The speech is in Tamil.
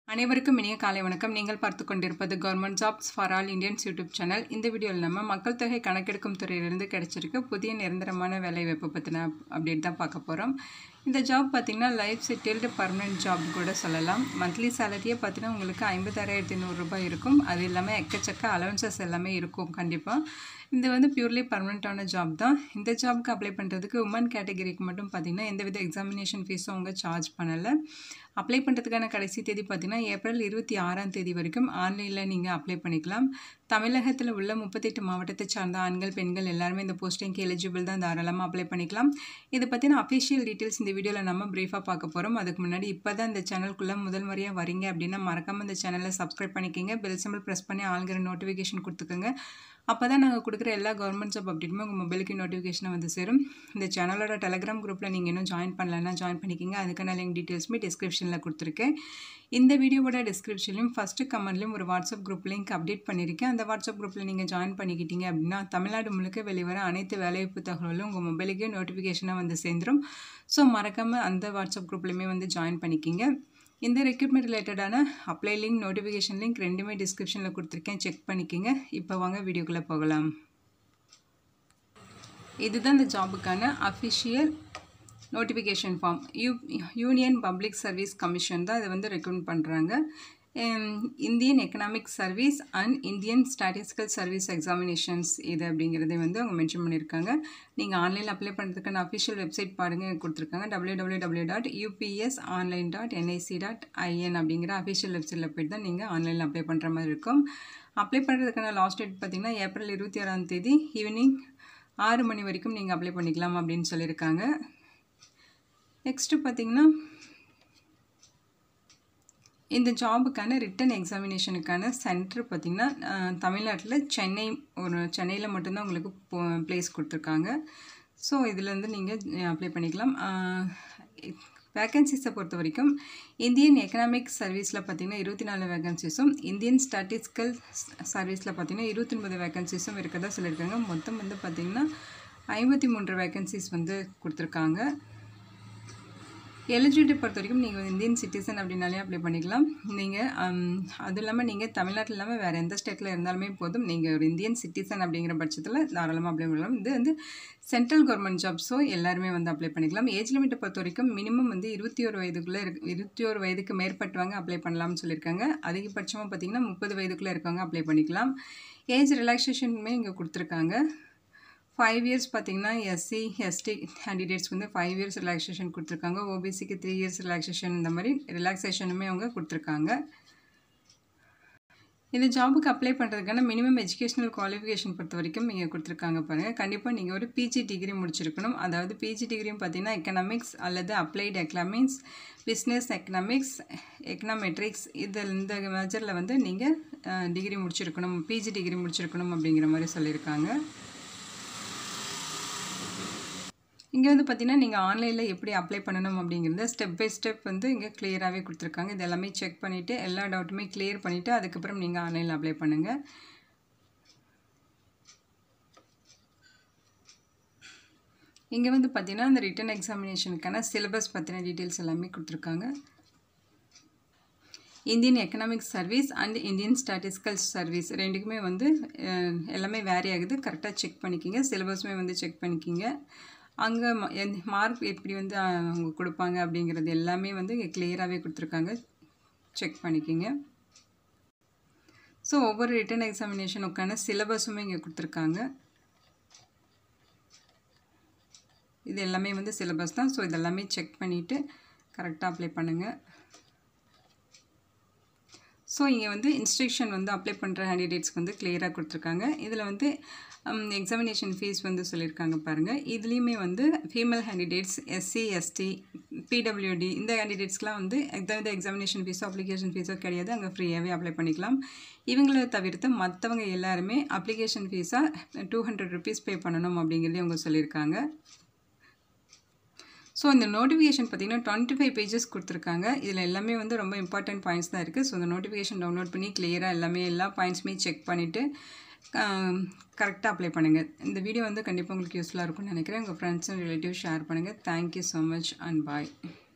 அனைவருக்கும் இனிய காலை வணக்கம் நீங்கள் பார்த்து கொண்டிருப்பது government jobs for all Indians YouTube channel இந்த வீடியோவில் நம்ம மக்கள் தொகை கணக்கெடுக்கும் துறையிலிருந்து கிடைச்சிருக்க புதிய நிரந்தரமான வேலை வாய்ப்பு பற்றின அப்டேட் தான் பார்க்க போகிறோம் இந்த ஜாப் பார்த்திங்கன்னா லைஃப் செட்டில்டு பர்மனெண்ட் ஜாப் கூட சொல்லலாம் மந்த்லி சேலரியே பார்த்தீங்கன்னா உங்களுக்கு ஐம்பத்தாறாயிரத்தி நூறுரூபா இருக்கும் அது இல்லாமல் எக்கச்சக்க அலவன்சஸ் எல்லாமே இருக்கும் கண்டிப்பாக இது வந்து பியூர்லி பர்மனெண்ட்டான ஜாப் தான் இந்த ஜாப்க்கு அப்ளை பண்ணுறதுக்கு உமன் கேட்டகரிக்கு மட்டும் பார்த்திங்கன்னா எந்தவித எக்ஸாமினேஷன் ஃபீஸும் அவங்க சார்ஜ் பண்ணலை அப்ளை பண்ணுறதுக்கான கடைசி தேதி பார்த்திங்கன்னா ஏப்ரல் இருபத்தி ஆறாம் தேதி வரைக்கும் ஆன்லைனில் நீங்கள் அப்ளை பண்ணிக்கலாம் தமிழகத்தில் உள்ள முப்பத்தெட்டு மாவட்டத்தை சார்ந்த ஆண்கள் பெண்கள் எல்லாருமே இந்த போஸ்டிங்க்கு எலிஜிபிள் தான் தாராளமாக அப்ளை பண்ணிக்கலாம் இது பற்றின அஃபிஷியல் டீட்டெயில்ஸ் இந்த வீடியோவில் நம்ம ப்ரீஃபாக பார்க்க போகிறோம் அதுக்கு முன்னாடி இப்போ தான் இந்த சேனலுக்குள்ளே முதல் முறையாக வரீங்க அப்படின்னா மறக்காமல் இந்த சேனலை சப்ஸ்கிரைப் பண்ணிக்கிங்க பெல் சிம்பிள் ப்ரெஸ் பண்ணி ஆளுங்கிற நோட்டிஃபிகேஷன் கொடுத்துக்கோங்க அப்போ தான் நாங்கள் கொடுக்குற எல்லா கவர்மெண்ட் ஜாப் அப்டேட்டுமே உங்கள் மொபைலுக்கு நோட்டிஃபிகேஷனை வந்து சேரும் இந்த சேனலோட டெலகிராம் குரூப்பில் நீங்கள் இன்னும் ஜாயின் பண்ணலன்னா ஜாயின் பண்ணிக்கிங்க அதுக்கான லிங்க் டீட்டெயில்ஸுமே டிஸ்கிரிப்ஷனில் கொடுத்துருக்கேன் இந்த வீடியோவோட டிஸ்கிரிப்ஷன்லையும் ஃபஸ்ட்டு கமெண்ட்லையும் ஒரு வாட்ஸ்அப் குரூப் லிங்க் அப்டேட் பண்ணியிருக்கேன் அந்த வாட்ஸ்அப் குரூப்பில் நீங்கள் ஜாயின் பண்ணிக்கிட்டீங்க அப்படின்னா தமிழ்நாடு முழுக்க வெளிவர அனைத்து வேலைவாய்ப்பு தகவலும் உங்கள் மொபைலுக்கே நோட்டிஃபிகேஷனாக வந்து சேர்ந்துடும் ஸோ மறக்காமல் அந்த வாட்ஸ்அப் குரூப்லையுமே வந்து ஜாயின் பண்ணிக்கிங்க இந்த ரெக்ரூட்மெண்ட் ரிலேட்டடான அப்ளை லிங்க் நோட்டிஃபிகேஷன் லிங்க் ரெண்டுமே டிஸ்கிரிப்ஷனில் கொடுத்துருக்கேன் செக் பண்ணிக்கோங்க இப்போ வாங்க வீடியோக்குள்ளே போகலாம் இதுதான் இந்த ஜாபுக்கான official notification from U union public service commission தான் இதை வந்து ரெக்ரூட் பண்ணுறாங்க Indian economic service and Indian statistical service examinations இது அப்படிங்கிறத வந்து அவங்க மென்ஷன் பண்ணியிருக்காங்க நீங்கள் ஆன்லைனில் அப்ளை பண்ணுறதுக்கான அஃபிஷியல் வெப்சைட் பாருங்கள் கொடுத்துருக்காங்க W W W dot UPS online dot NIC dot IN அப்படிங்கிற அஃபிஷியல் வெப்சைட்டில் போய்ட்டு தான் நீங்கள் ஆன்லைனில் அப்ளை பண்ணுற மாதிரி இருக்கும் அப்ளை பண்ணுறதுக்கான லாஸ்ட் டேட் பார்த்திங்கன்னா ஏப்ரல் இருபத்தி ஆறாம் தேதி ஈவினிங் ஆறு மணி வரைக்கும் நீங்கள் அப்ளை பண்ணிக்கலாம் அப்படின்னு சொல்லியிருக்காங்க நெக்ஸ்ட்டு பார்த்திங்கன்னா இந்த ஜாபுக்கான ரிட்டன் எக்ஸாமினேஷனுக்கான சென்டர் பார்த்திங்கன்னா தமிழ்நாட்டில் சென்னை ஒரு சென்னையில் மட்டும்தான் உங்களுக்கு ப்ளேஸ் கொடுத்துருக்காங்க ஸோ இதுலேருந்து நீங்கள் அப்ளை பண்ணிக்கலாம் வேக்கன்சிஸை பொறுத்த வரைக்கும் இந்தியன் எக்கனாமிக் சர்வீஸில் பார்த்திங்கன்னா இருபத்தி நாலு வேகன்சிஸும் இந்தியன் ஸ்டாட்டிஸ்டிக்கல் சர்வீஸில் பார்த்திங்கன்னா இருபத்தி ஒன்பது வேகன்சிஸும் இருக்கிறதா சொல்லியிருக்காங்க மொத்தம் வந்து பார்த்திங்கன்னா ஐம்பத்தி மூன்று வேகன்சிஸ் வந்து கொடுத்துருக்காங்க எலிஜிபிலிட்டி பொறுத்த வரைக்கும் நீங்கள் இந்தியன் சிட்டிசன் அப்படின்னாலே அப்ளை பண்ணிக்கலாம் நீங்கள் அதுவும் இல்லாமல் நீங்கள் தமிழ்நாட்டில் இல்லாமல் வேறு எந்த ஸ்டேட்டில் இருந்தாலுமே போதும் நீங்கள் ஒரு இந்தியன் சிட்டிசன் அப்படிங்கிற பட்சத்தில் தாராளமாக அப்ளை பண்ணலாம் இது வந்து சென்ட்ரல் கவர்மெண்ட் ஜாப்ஸோ எல்லாருமே வந்து அப்ளை பண்ணிக்கலாம் ஏஜ் லிமிட்டை பொறுத்த வரைக்கும் மினிமம் வந்து இருபத்தி ஒரு வயதுக்குள்ளே இருக்கு இருபத்தி ஒரு வயதுக்கு மேற்பட்டவங்க அப்ளை பண்ணலாம்னு சொல்லியிருக்காங்க அதிகபட்சமாக பார்த்திங்கன்னா முப்பது வயதுக்குள்ளே இருக்கவங்க அப்ளை பண்ணிக்கலாம் ஏஜ் ரிலாக்ஸேஷனுமே இங்கே கொடுத்துருக்காங்க ஃபைவ் இயர்ஸ் பார்த்தீங்கன்னா எஸ்சி எஸ்டி கேண்டிடேட்ஸ்க்கு வந்து ஃபைவ் இயர்ஸ் ரிலாக்ஸேஷன் கொடுத்துருக்காங்க ஓபிசிக்கு த்ரீ இயர்ஸ் ரிலாக்ஸேஷன் இந்த மாதிரி ரிலாக்ஸேஷனுமே அவங்க கொடுத்துருக்காங்க இந்த ஜாபுக்கு அப்ளை பண்ணுறதுக்கான மினிமம் எஜுகேஷனல் குவாலிஃபிகேஷன் பொறுத்த வரைக்கும் நீங்கள் கொடுத்துருக்காங்க பாருங்கள் கண்டிப்பாக நீங்கள் ஒரு பிஜி டிகிரி முடிச்சிருக்கணும் அதாவது பிஜி டிகிரியும் பார்த்தீங்கன்னா எக்கனாமிக்ஸ் அல்லது applied economics business economics econometrics இதில் இந்த மேஜரில் வந்து நீங்கள் டிகிரி முடிச்சிருக்கணும் பிஜி டிகிரி முடிச்சிருக்கணும் அப்படிங்கிற மாதிரி சொல்லியிருக்காங்க இங்கே வந்து பார்த்தீங்கன்னா நீங்கள் ஆன்லைனில் எப்படி அப்ளை பண்ணணும் அப்படிங்கிறத ஸ்டெப் பை ஸ்டெப் வந்து இங்கே கிளியராகவே கொடுத்துருக்காங்க இது எல்லாமே செக் பண்ணிவிட்டு எல்லா டவுட்டுமே கிளியர் பண்ணிவிட்டு அதுக்கப்புறம் நீங்கள் ஆன்லைனில் அப்ளை பண்ணுங்கள் இங்கே வந்து பார்த்தீங்கன்னா அந்த ரிட்டன் எக்ஸாமினேஷனுக்கான சிலபஸ் பற்றின டீட்டெயில்ஸ் எல்லாமே கொடுத்துருக்காங்க Indian economic service and Indian statistical service ரெண்டுக்குமே வந்து எல்லாமே வேரி ஆகுது கரெக்டாக செக் பண்ணிக்கிங்க சிலபஸுமே வந்து செக் பண்ணிக்கிங்க அங்கே மார்க் எப்படி வந்து அவங்க கொடுப்பாங்க அப்படிங்கிறது எல்லாமே வந்து இங்கே கிளியராகவே கொடுத்துருக்காங்க செக் பண்ணிக்கிங்க ஸோ ஒவ்வொரு ரிட்டன் எக்ஸாமினேஷனுக்கான சிலபஸுமே இங்கே கொடுத்துருக்காங்க இது எல்லாமே வந்து சிலபஸ் தான் ஸோ இதெல்லாமே செக் பண்ணிவிட்டு கரெக்டாக அப்ளை பண்ணுங்கள் ஸோ இங்கே வந்து இன்ஸ்ட்ரக்ஷன் வந்து அப்ளை பண்ணுற கேண்டிடேட்ஸ்க்கு வந்து கிளியராக கொடுத்துருக்காங்க இதில் வந்து எக்ஸாமினேஷன் ஃபீஸ் வந்து சொல்லியிருக்காங்க பாருங்கள் இதுலேயுமே வந்து female candidates SC ST PWD இந்த கேண்டிடேட்ஸ்க்கெலாம் வந்து எந்த எக்ஸாமினேஷன் ஃபீஸோ அப்ளிகேஷன் ஃபீஸோ கிடையாது அங்கே ஃப்ரீயாகவே அப்ளை பண்ணிக்கலாம் இவங்களை தவிர்த்து மற்றவங்க எல்லாருமே அப்ளிகேஷன் ஃபீஸாக டூ ஹண்ட்ரட் ருபீஸ் பே பண்ணணும் அப்படிங்கிறதே அவங்க சொல்லியிருக்காங்க ஸோ இந்த நோட்டிஃபிகேஷன் பார்த்திங்கன்னா டுவெண்ட்டி ஃபைவ் பேஜஸ் கொடுத்துருக்காங்க இதில் எல்லாமே வந்து ரொம்ப இம்பார்ட்டன்ட் பாயிண்ட்ஸ் தான் இருக்குது ஸோ இந்த நோட்டிஃபிகேஷன் டவுன்லோட் பண்ணி கிளியராக எல்லாமே எல்லா பாயிண்ட்ஸுமே செக் பண்ணிவிட்டு கரெக்டாக அப்ளை பண்ணுங்கள் இந்த வீடியோ வந்து கண்டிப்பாக உங்களுக்கு யூஸ்ஃபுல்லாக இருக்கும்னு நினைக்கிறேன் உங்கள் ஃப்ரெண்ட்ஸ் அண்ட் ரிலேட்டிவ் ஷேர் பண்ணுங்கள் thank you so much and bye